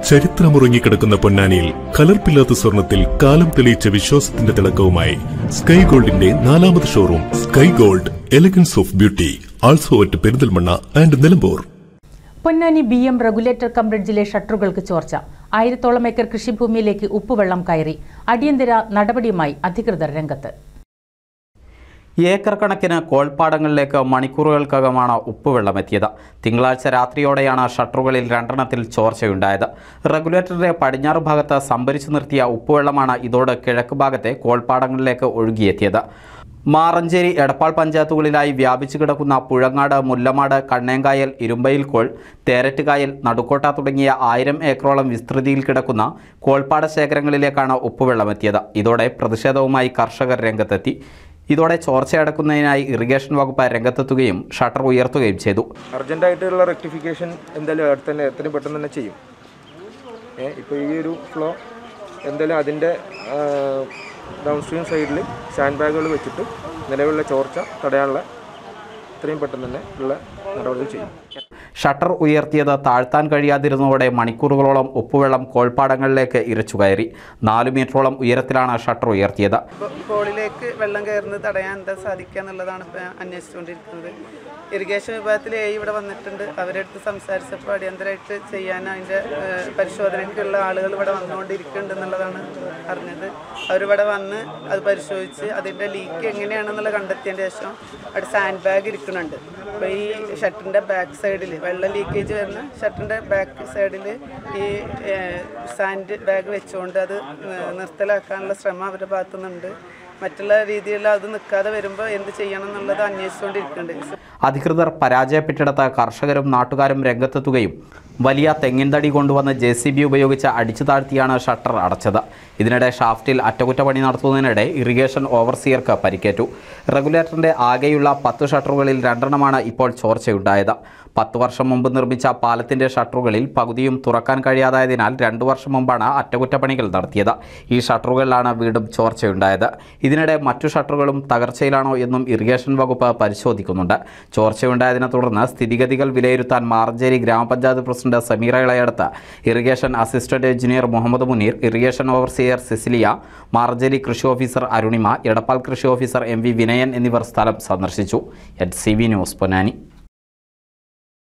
ചരിത്രമുറങ്ങിക്കിടക്കുന്ന പൊന്നാനിയിൽ കലർപ്പില്ലാത്ത സ്വർണത്തിൽ കാലം തെളിയിച്ച വിശ്വാസത്തിന്റെ തിളക്കവുമായി സ്കൈ ഗോൾഡിന്റെ നാലാമത് showroom Sky Gold elegance of beauty also at Perinthalmanna and Nilambur Ponnani B M regulator cum ബ്രിഡ്ജിലെ ഷട്ടറുകൾക്ക് ചോർച്ച ആയിരത്തോളം ഏക്കർ കൃഷിഭൂമിയിലേക്ക് ഉപ്പുവെള്ളം കയറി അടിയന്തര നടപടിയുമായി അധികൃതർ രംഗത്ത് ഏക്കർ കണക്കിന് കോൾപ്പാടങ്ങളിലേക്ക് മണിക്കൂറുകൾക്കകമാണ് ഉപ്പുവെള്ളം എത്തിയത് തിങ്കളാഴ്ച രാത്രിയോടെയാണ് ഷട്ടറുകളിൽ രണ്ടെണ്ണത്തിൽ ചോർച്ചയുണ്ടായത് റെഗുലേറ്ററിന്റെ പടിഞ്ഞാറ് ഭാഗത്ത് സംഭരിച്ചു നിർത്തിയ ഉപ്പുവെള്ളമാണ് ഇതോടെ കിഴക്ക് ഭാഗത്തെ കോൾപ്പാടങ്ങളിലേക്ക് ഒഴുകിയെത്തിയത് മാറഞ്ചേരി എടപ്പാൾ പഞ്ചായത്തുകളിലായി വ്യാപിച്ചു കിടക്കുന്ന പുഴങ്ങാട് മുല്ലമാട് കണ്ണേങ്കായൽ ഇരുമ്പയിൽക്കോൾ തേരറ്റുകായൽ നടുക്കോട്ട തുടങ്ങിയ ആയിരം ഏക്കറോളം വിസ്തൃതിയിൽ കിടക്കുന്ന കോൾപ്പാട ശേഖരങ്ങളിലേക്കാണ് ഉപ്പുവെള്ളമെത്തിയത് ഇതോടെ പ്രതിഷേധവുമായി കർഷകർ രംഗത്തെത്തി ഇതോടെ ചോർച്ചയടക്കുന്നതിനായി ഇറിഗേഷൻ വകുപ്പ് രംഗത്തെത്തുകയും ഷട്ടർ ഉയർത്തുകയും ചെയ്തു അർജൻറ്റായിട്ടുള്ള റെക്ടിഫിക്കേഷൻ എന്തായാലും അടുത്ത് തന്നെ എത്രയും പെട്ടെന്ന് തന്നെ ചെയ്യും ഏ ഇപ്പോൾ ഈ ഒരു ഫ്ലോ എന്തായാലും അതിൻ്റെ ഡൗൺ സ്ട്രീം സൈഡിൽ സാൻഡ് ബാഗുകൾ വെച്ചിട്ട് നിലവിലുള്ള ചോർച്ച തടയാനുള്ള എത്രയും പെട്ടെന്ന് തന്നെ ഉള്ള നടപടികൾ ചെയ്യും ഷട്ടർ ഉയർത്തിയത് താഴ്ത്താൻ കഴിയാതിരുന്നതോടെ മണിക്കൂറുകളോളം ഉപ്പുവെള്ളം കോൾപ്പാടങ്ങളിലേക്ക് ഇരച്ചു കയറി നാല് മീറ്ററോളം ഉയരത്തിലാണ് ഷട്ടർ ഉയർത്തിയത് കോളിലേക്ക് വെള്ളം കയറുന്നത് തടയാൻ എന്താ സാധിക്കുക എന്നുള്ളതാണ് ഇപ്പോൾ അന്വേഷിച്ചുകൊണ്ടിരിക്കുന്നത് ഇറിഗേഷൻ വിഭാഗത്തിൽ എ ഇവിടെ വന്നിട്ടുണ്ട് അവരെടുത്ത് സംസാരിച്ചപ്പോൾ അടിയന്തരമായിട്ട് ചെയ്യാൻ അതിൻ്റെ ഏഹ്, പരിശോധനയ്ക്കുള്ള ആളുകൾ ഇവിടെ വന്നുകൊണ്ടിരിക്കുന്നുണ്ട് എന്നുള്ളതാണ് അറിഞ്ഞത് അവരിവിടെ വന്ന് അത് പരിശോധിച്ച് അതിൻ്റെ ലീക്ക് എങ്ങനെയാണെന്നുള്ള കണ്ടെത്തിയതിന് ശേഷം അവിടെ സാൻഡ് ബാഗ് ഇരിക്കുന്നുണ്ട് അപ്പോൾ ഈ ഷട്ടറിൻ്റെ ബാക്ക് സൈഡിൽ വെള്ളം ലീക്കേജ് വരുന്ന ഷട്ടറിൻ്റെ ബാക്ക് സൈഡിൽ ഈ സാൻഡ് ബാഗ് വെച്ചുകൊണ്ട് അത് നി- നിർത്തലാക്കാനുള്ള ശ്രമം അവരുടെ ഭാഗത്തുനിന്നുണ്ട് മറ്റുള്ള രീതിയിൽ അത് നിൽക്കാതെ വരുമ്പോൾ എന്ത് ചെയ്യണം എന്നുള്ളത് അന്വേഷിച്ചുകൊണ്ടിരിക്കുന്നുണ്ട് അധികൃതർ പരാജയപ്പെട്ടിടത്ത് കർഷകരും നാട്ടുകാരും രംഗത്തെത്തുകയും വലിയ തെങ്ങിൻ തടി കൊണ്ടുവന്ന് ജെ സി ബി ഉപയോഗിച്ച് അടിച്ചു താഴ്ത്തിയാണ് ഷട്ടർ അടച്ചത് ഇതിനിടെ ഷാഫ്റ്റിൽ അറ്റകുറ്റപ്പണി നടത്തുന്നതിനിടെ ഇറിഗേഷൻ ഓവർസിയർക്ക് പരിക്കേറ്റു റെഗുലേറ്ററിന്റെ ആകെയുള്ള പത്ത് ഷട്ടറുകളിൽ രണ്ടെണ്ണമാണ് ഇപ്പോൾ ചോർച്ചയുണ്ടായത് പത്ത് വർഷം മുമ്പ് നിർമ്മിച്ച പാലത്തിന്റെ ഷട്ടറുകളിൽ പകുതിയും തുറക്കാൻ കഴിയാതായതിനാൽ രണ്ടു വർഷം മുമ്പാണ് അറ്റകുറ്റപ്പണികൾ നടത്തിയത് ഈ ഷട്ടറുകളിലാണ് വീണ്ടും ചോർച്ചയുണ്ടായത് ഇതിനിടെ മറ്റു ഷട്ടറുകളും തകർച്ചയിലാണോ എന്നും ഇറിഗേഷൻ വകുപ്പ് പരിശോധിക്കുന്നുണ്ട് ചോർച്ചയുണ്ടായതിനെ തുടർന്ന് സ്ഥിതിഗതികൾ വിലയിരുത്താൻ മാർജേരി ഗ്രാമപഞ്ചായത്ത് president Sameera Elayadath irrigation assistant engineer Muhammad Muneer irrigation overseer Cecilia Maranchery കൃഷി ഓഫീസർ അരുണിമ എടപ്പാൾ കൃഷി ഓഫീസർ എം വി വിനയൻ എന്നിവർ സ്ഥലം സന്ദർശിച്ചു at C V News Ponnani